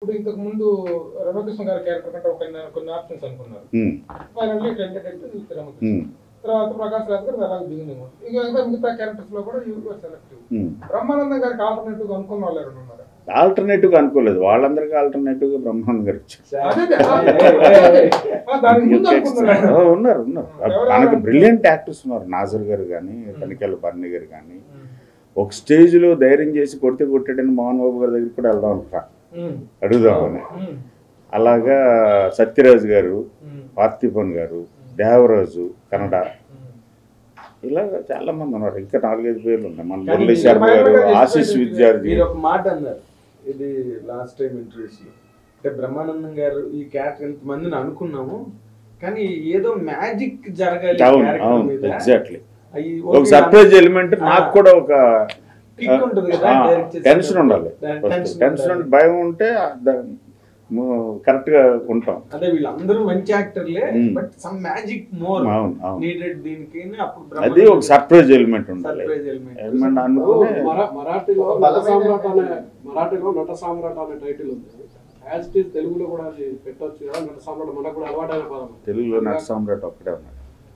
ఇప్పుడు ఇంతకు ముందు రమకృష్ణ గారి క్యారెక్టర్ కంటే ఒక కొన్ని- కొన్ని ఆప్షన్స్ అనుకున్నారు um, finally entertainment Ramakrishna um, తర్వాత ప్రకాష్ రాజ్ గారు అలాగే బిగినింగ్ ఇక మిగతా మిగతా క్యారెక్టర్స్ లో కూడా యూ సెలెక్టివ్ ఉమ్. బ్రహ్మానందం గారికి ఆల్టర్నేటివ్ అనుకున్న వాళ్ళు ఎవరైనా ఉన్నారా ఆల్టర్నేటివ్ గా అనుకోలేదు వాళ్ళందరికీ ఆల్టర్నేటివ్ గా బ్రహ్మానంద గారు ఇచ్చారు అదే అదే, అదే, అదే. ఆ, దానికి ముందు అనుకున్నారు ఓ, ఉన్నారు ఉన్నారు ఎవరు మనకు ఎవరు? బ్రిలియంట్ యాక్టర్స్ ఉన్నారు నాజర్ గారు కానీ తనికెళ్ళ బర్ణి గారు కానీ ఒక స్టేజ్లో ధైర్యం చేసి కొడితే కొట్టాడని మోహన్ బాబు గారి దగ్గరికి కూడా వెళ్దాం అనుకున్నా ఉమ్, అడుగుదామని ఉమ్, అలాగా సత్యరాజ్ గారు ఉమ్, పార్థిపన్ గారు దేవరాజు కన్నడ ఉమ్. ఇలా చాలా మంది ఉన్నారు ఇంకా నాలుగైదు పేర్లు ఉన్నాయి మన కానీ మురళీ మీరు శర్మ గారు భయపడే ఆశీష్ చేసిన విద్యార్థి మీరు ఒక మాట అన్నారు ఇది లాస్ట్ టైం ఇంటర్వ్యూస్ లో అంటే బ్రహ్మానందం గారు ఈ క్యారెక్టర్ ఇంతమందిని అనుకున్నాము కానీ ఏదో మ్యాజిక్ జరగాలి అవును character అవును మీద. ఎగ్జాక్ట్లీ అయ్యి ఒక ఓకే సర్ప్రైజ్ ఎలిమెంట్ నాకు కూడా ఒక Kick ఉంటుంది కదా, direct చేసేటప్పుడు. టెన్షన్ ఉండాలి దాని ఫస్ట్ tension టెన్షన్ ఉండాలి. ఉంటే భయం ఉంటే కరెక్ట్ గా ఉంటాం అదే వీళ్ళందరూ మంచి యాక్టర్లే Hmm. But some magic more అవును అవును నీడెడ్ దీనికి అప్పుడు అది ఒక సర్ప్రైజ్ ఎలిమెంట్ ఉండాలి సర్ప్రైజ్ ఎలిమెంట్ ఎలిమెంట్ అనుకునే మరా- మరాఠీలో ఒక నట బలమైన సామ్రాట్ అనే మరాఠీలో నట సామ్రాట్ అనే టైటిల్ ఉంది యాజ్ ఇట్ ఈస్ తెలుగులో కూడా అది పెట్టొచ్చు కదా నట సామ్రాట్ మనకు కూడా అలవాటైన పదం తెలుగులో నట సామ్రాట్ ఒక్కడే ఉన్నాడు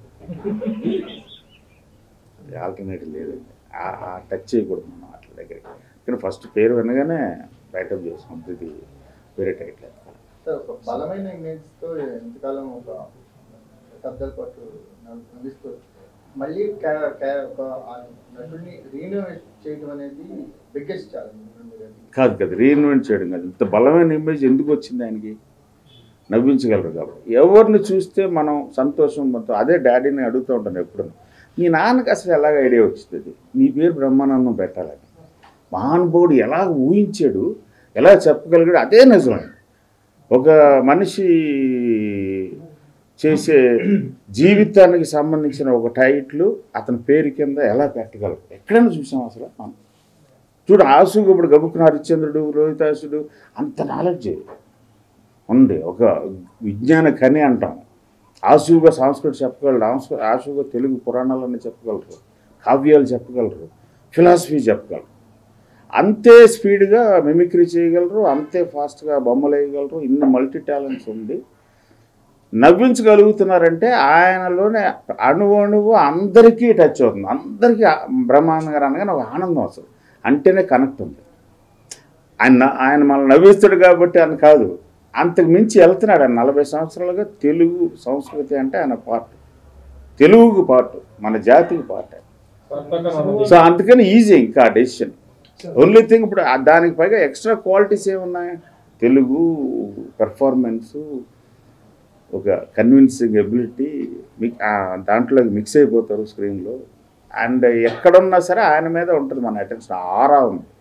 ఆల్టర్నేటివ్ లేదండి ఆ- ఆ టచ్ చేయకూడదు మనం అట్ల దగ్గరికి కానీ ఫస్ట్ పేరు వినగానే రైటప్ చేసాం ఇది వేరే టైటిల్ సార్ ఒక బలమైన ఇమేజ్ తో ఎంతకాలం ఒక శబ్దాల పాటు నడు- నడుస్తూ మళ్ళీ క్యా- క్యా- ఒక ఆ నటుడిని రీనోవేట్ చేయడం అనేది బిగ్గెస్ట్ ఛాలెంజ్ కాదు కదా రీఇన్వెంట్ చేయడం కాదు ఇంత బలమైన ఇమేజ్ ఎందుకు వచ్చింది ఆయనకి నవ్వించగలరు కాబట్టి ఎవరిని చూస్తే మనం సంతోషం మొత్తం అదే డాడీని అడుగుతూ ఉంటాను ఎప్పుడు మీ నాన్నకి అసలు ఎలాగ ఐడియా వచ్చింది అది నీ పేరు బ్రహ్మానందం పెట్టాలని మహానుభావుడు ఎలా ఊహించాడు ఎలా చెప్పగలిగాడు అదే నిజం ఒక మనిషి చేసే జీవితానికి సంబంధించిన ఒక టైటిల్ అతని పేరు కింద ఎలా పెట్టగలరు ఎక్కడైనా చూసాం అసలు మనం చూడు ఆసుకు ఇప్పుడు గబుక్కున హరిశ్చంద్రుడు రోహితాసుడు అంత నాలెడ్జ్ ఉంది ఒక విజ్ఞాన కని అంటాం ఆసుగా సంస్కృతి చెప్పగలరు ఆసు ఆసుగా తెలుగు పురాణాలన్నీ చెప్పగలరు కావ్యాలు చెప్పగలరు ఫిలాసఫీ చెప్పగలరు అంతే స్పీడ్గా మిమిక్రీ చేయగలరు అంతే ఫాస్ట్గా బొమ్మలు వేయగలరు ఇన్ని మల్టీ టాలెంట్స్ ఉంది నవ్వించగలుగుతున్నారంటే ఆయనలోనే అణువు అణువు అందరికీ టచ్ అవుతుంది అందరికీ ఆ బ్రహ్మానంద గారు అనగానే ఒక ఆనందం వస్తుంది అంటేనే కనెక్ట్ ఉంది ఆయన ఆయన మనల్ని నవ్విస్తాడు కాబట్టి ఆయన కాదు అంతకు మించి వెళ్తున్నాడు ఆయన నలభై సంవత్సరాలుగా తెలుగు సంస్కృతి అంటే ఆయన పార్ట్ తెలుగుకు పార్ట్ మన జాతికి పార్ట్ సో అందుకని ఈజీ ఇంకా డెసిషన్ ఓన్లీ థింగ్ ఇప్పుడు ఆ దానికి పైగా ఎక్స్ట్రా క్వాలిటీస్ ఏమున్నాయి తెలుగు పెర్ఫార్మెన్సు ఒక కన్విన్సింగ్ ఎబిలిటీ మిక్ ఆ దాంట్లో మిక్స్ అయిపోతారు స్క్రీన్లో అండ్ ఎక్కడున్నా సరే ఆయన మీద ఉంటుంది మన అటెన్షన్ ఆరా ఉంది